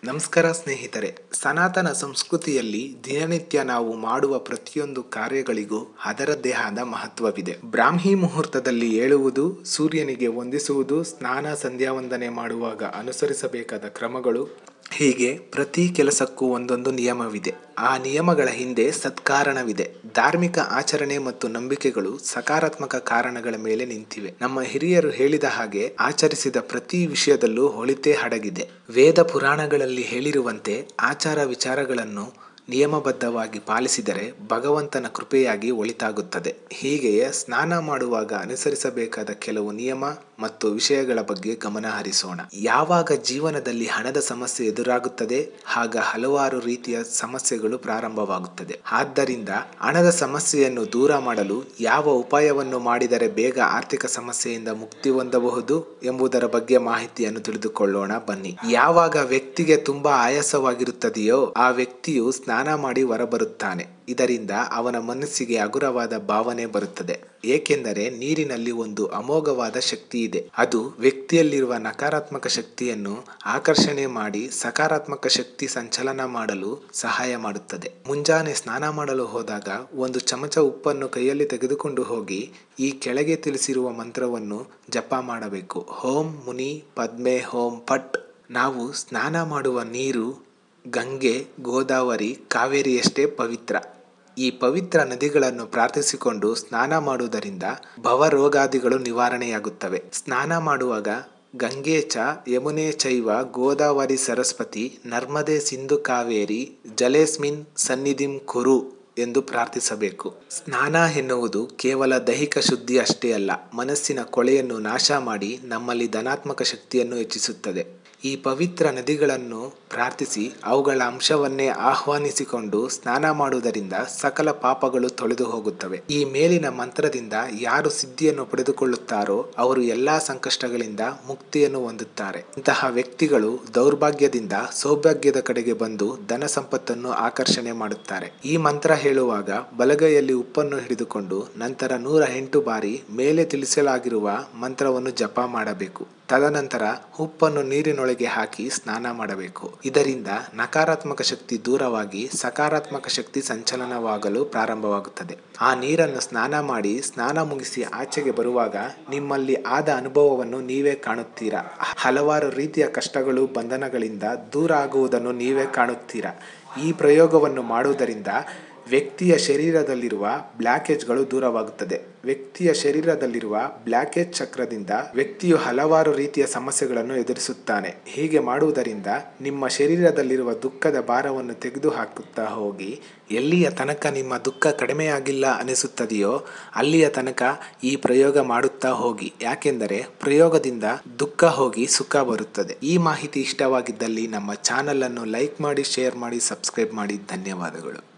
ನಮಸ್ಕಾರ ಸ್ನೇಹಿತರೆ ಸನಾತನ ಸಂಸ್ಕೃತಿಯಲ್ಲಿ ದಿನನಿತ್ಯ ನಾವು ಮಾಡುವ ಪ್ರತಿಯೊಂದು ಕಾರ್ಯಗಳಿಗೂ ಅದರದ್ದೇ ಆದ ಮಹತ್ವವಿದೆ ಬ್ರಾಹ್ಮಿ ಮುಹೂರ್ತದಲ್ಲಿ ಏಳುವುದು ಸೂರ್ಯನಿಗೆ ವಂದಿಸುವುದು ಸ್ನಾನ ಸಂಧ್ಯಾ ವಂದನೆ ಮಾಡುವಾಗ ಅನುಸರಿಸಬೇಕಾದ ಕ್ರಮಗಳು ಹೀಗೆ ಪ್ರತಿ ಕೆಲಸಕ್ಕೂ ಒಂದೊಂದು ನಿಯಮವಿದೆ ಆ ನಿಯಮಗಳ ಹಿಂದೆ ಸತ್ಕಾರಣವಿದೆ ಧಾರ್ಮಿಕ ಆಚರಣೆ ಮತ್ತು ನಂಬಿಕೆಗಳು ಸಕಾರಾತ್ಮಕ ಕಾರಣಗಳ ಮೇಲೆ ನಿಂತಿವೆ ನಮ್ಮ ಹಿರಿಯರು ಹೇಳಿದ ಹಾಗೆ ಆಚರಿಸಿದ ಪ್ರತಿ ವಿಷಯದಲ್ಲೂ ಹೊಳಿತೆ ಅಡಗಿದೆ ವೇದ ಪುರಾಣಗಳಲ್ಲಿ ಹೇಳಿರುವಂತೆ ಆಚಾರ ವಿಚಾರಗಳನ್ನು ನಿಯಮಬದ್ಧವಾಗಿ ಪಾಲಿಸಿದರೆ ಭಗವಂತನ ಕೃಪೆಯಾಗಿ ಒಳಿತಾಗುತ್ತದೆ ಹೀಗೆಯೇ ಸ್ನಾನ ಮಾಡುವಾಗ ಅನುಸರಿಸಬೇಕಾದ ಕೆಲವು ನಿಯಮ ಮತ್ತು ವಿಷಯಗಳ ಬಗ್ಗೆ ಗಮನ ಹರಿಸೋಣ ಯಾವಾಗ ಜೀವನದಲ್ಲಿ ಹಣದ ಸಮಸ್ಯೆ ಎದುರಾಗುತ್ತದೆ ಆಗ ಹಲವಾರು ರೀತಿಯ ಸಮಸ್ಯೆಗಳು ಪ್ರಾರಂಭವಾಗುತ್ತದೆ ಆದ್ದರಿಂದ ಹಣದ ಸಮಸ್ಯೆಯನ್ನು ದೂರ ಮಾಡಲು ಯಾವ ಉಪಾಯವನ್ನು ಮಾಡಿದರೆ ಬೇಗ ಆರ್ಥಿಕ ಸಮಸ್ಯೆಯಿಂದ ಮುಕ್ತಿ ಹೊಂದಬಹುದು ಎಂಬುದರ ಬಗ್ಗೆ ಮಾಹಿತಿಯನ್ನು ತಿಳಿದುಕೊಳ್ಳೋಣ ಬನ್ನಿ ಯಾವಾಗ ವ್ಯಕ್ತಿಗೆ ತುಂಬಾ ಆಯಾಸವಾಗಿರುತ್ತದೆಯೋ ಆ ವ್ಯಕ್ತಿಯು ಸ್ನಾನ ಮಾಡಿ ಹೊರಬರುತ್ತಾನೆ ಇದರಿಂದ ಅವನ ಮನಸ್ಸಿಗೆ ಹಗುರವಾದ ಭಾವನೆ ಬರುತ್ತದೆ ಏಕೆಂದರೆ ನೀರಿನಲ್ಲಿ ಒಂದು ಅಮೋಘವಾದ ಶಕ್ತಿ ಇದೆ ಅದು ವ್ಯಕ್ತಿಯಲ್ಲಿರುವ ನಕಾರಾತ್ಮಕ ಶಕ್ತಿಯನ್ನು ಆಕರ್ಷಣೆ ಮಾಡಿ ಸಕಾರಾತ್ಮಕ ಶಕ್ತಿ ಸಂಚಲನ ಮಾಡಲು ಸಹಾಯ ಮಾಡುತ್ತದೆ ಮುಂಜಾನೆ ಸ್ನಾನ ಮಾಡಲು ಹೋದಾಗ ಒಂದು ಚಮಚ ಉಪ್ಪನ್ನು ಕೈಯಲ್ಲಿ ತೆಗೆದುಕೊಂಡು ಹೋಗಿ ಈ ಕೆಳಗೆ ತಿಳಿಸಿರುವ ಮಂತ್ರವನ್ನು ಜಪ ಮಾಡಬೇಕು ಹೋಂ ಮುನಿ ಪದ್ಮೆ ಹೋಂ ಪಟ್ ನಾವು ಸ್ನಾನ ಮಾಡುವ ನೀರು ಗಂಗೆ ಗೋದಾವರಿ ಕಾವೇರಿಯಷ್ಟೇ ಪವಿತ್ರ ಈ ಪವಿತ್ರ ನದಿಗಳನ್ನು ಪ್ರಾರ್ಥಿಸಿಕೊಂಡು ಸ್ನಾನ ಮಾಡುವುದರಿಂದ ಭವರೋಗಾದಿಗಳು ನಿವಾರಣೆಯಾಗುತ್ತವೆ ಸ್ನಾನ ಮಾಡುವಾಗ ಗಂಗೆ ಚ ಯಮುನೆ ಚೈವ ಗೋದಾವರಿ ಸರಸ್ವತಿ ನರ್ಮದೆ ಸಿಂಧು ಕಾವೇರಿ ಜಲೇಸ್ಮಿನ್ ಸನ್ನಿಧಿಂ ಕುರು ಎಂದು ಪ್ರಾರ್ಥಿಸಬೇಕು ಸ್ನಾನ ಎನ್ನುವುದು ಕೇವಲ ದೈಹಿಕ ಶುದ್ಧಿ ಅಷ್ಟೇ ಅಲ್ಲ ಮನಸ್ಸಿನ ಕೊಳೆಯನ್ನು ನಾಶ ಮಾಡಿ ನಮ್ಮಲ್ಲಿ ಧನಾತ್ಮಕ ಶಕ್ತಿಯನ್ನು ಹೆಚ್ಚಿಸುತ್ತದೆ ಈ ಪವಿತ್ರ ನದಿಗಳನ್ನು ಪ್ರಾರ್ಥಿಸಿ ಅವುಗಳ ಅಂಶವನ್ನೇ ಆಹ್ವಾನಿಸಿಕೊಂಡು ಸ್ನಾನ ಮಾಡುವುದರಿಂದ ಸಕಲ ಪಾಪಗಳು ತೊಳೆದು ಹೋಗುತ್ತವೆ ಈ ಮೇಲಿನ ಮಂತ್ರದಿಂದ ಯಾರು ಸಿದ್ಧಿಯನ್ನು ಪಡೆದುಕೊಳ್ಳುತ್ತಾರೋ ಅವರು ಎಲ್ಲಾ ಸಂಕಷ್ಟಗಳಿಂದ ಮುಕ್ತಿಯನ್ನು ಹೊಂದುತ್ತಾರೆ ಇಂತಹ ವ್ಯಕ್ತಿಗಳು ದೌರ್ಭಾಗ್ಯದಿಂದ ಸೌಭಾಗ್ಯದ ಕಡೆಗೆ ಬಂದು ಧನ ಸಂಪತ್ತನ್ನು ಆಕರ್ಷಣೆ ಮಾಡುತ್ತಾರೆ ಈ ಮಂತ್ರ ಹೇಳುವಾಗ ಬಲಗೈಯಲ್ಲಿ ಉಪ್ಪನ್ನು ಹಿಡಿದುಕೊಂಡು ನಂತರ ನೂರ ಎಂಟು ಬಾರಿ ಮೇಲೆ ತಿಳಿಸಲಾಗಿರುವ ಮಂತ್ರವನ್ನು ಜಪ ಮಾಡಬೇಕು ತದನಂತರ ಉಪ್ಪನ್ನು ನೀರಿನೊಳಗೆ ಹಾಕಿ ಸ್ನಾನ ಮಾಡಬೇಕು ಇದರಿಂದ ನಕಾರಾತ್ಮಕ ಶಕ್ತಿ ದೂರವಾಗಿ ಸಕಾರಾತ್ಮಕ ಶಕ್ತಿ ಸಂಚಲನವಾಗಲು ಪ್ರಾರಂಭವಾಗುತ್ತದೆ ಆ ನೀರನ್ನು ಸ್ನಾನ ಮಾಡಿ ಸ್ನಾನ ಮುಗಿಸಿ ಆಚೆಗೆ ಬರುವಾಗ ನಿಮ್ಮಲ್ಲಿ ಆದ ಅನುಭವವನ್ನು ನೀವೇ ಕಾಣುತ್ತೀರಾ ಹಲವಾರು ರೀತಿಯ ಕಷ್ಟಗಳು ಬಂಧನಗಳಿಂದ ದೂರ ಆಗುವುದನ್ನು ನೀವೇ ಕಾಣುತ್ತೀರಾ ಈ ಪ್ರಯೋಗವನ್ನು ಮಾಡುವುದರಿಂದ ವ್ಯಕ್ತಿಯ ಶರೀರದಲ್ಲಿರುವ ಬ್ಲಾಕೇಜ್ಗಳು ದೂರವಾಗುತ್ತದೆ ವ್ಯಕ್ತಿಯ ಶರೀರದಲ್ಲಿರುವ ಬ್ಲಾಕೇಜ್ ಚಕ್ರದಿಂದ ವ್ಯಕ್ತಿಯು ಹಲವಾರು ರೀತಿಯ ಸಮಸ್ಯೆಗಳನ್ನು ಎದುರಿಸುತ್ತಾನೆ ಹೀಗೆ ಮಾಡುವುದರಿಂದ ನಿಮ್ಮ ಶರೀರದಲ್ಲಿರುವ ದುಃಖದ ಭಾರವನ್ನು ತೆಗೆದು ಹಾಕುತ್ತಾ ಹೋಗಿ ಎಲ್ಲಿಯ ತನಕ ನಿಮ್ಮ ದುಃಖ ಕಡಿಮೆಯಾಗಿಲ್ಲ ಅನಿಸುತ್ತದೆಯೋ ಅಲ್ಲಿಯ ತನಕ ಈ ಪ್ರಯೋಗ ಮಾಡುತ್ತಾ ಹೋಗಿ ಯಾಕೆಂದರೆ ಪ್ರಯೋಗದಿಂದ ದುಃಖ ಹೋಗಿ ಸುಖ ಬರುತ್ತದೆ ಈ ಮಾಹಿತಿ ಇಷ್ಟವಾಗಿದ್ದಲ್ಲಿ ನಮ್ಮ ಚಾನಲ್ ಅನ್ನು ಲೈಕ್ ಮಾಡಿ ಶೇರ್ ಮಾಡಿ ಸಬ್ಸ್ಕ್ರೈಬ್ ಮಾಡಿ ಧನ್ಯವಾದಗಳು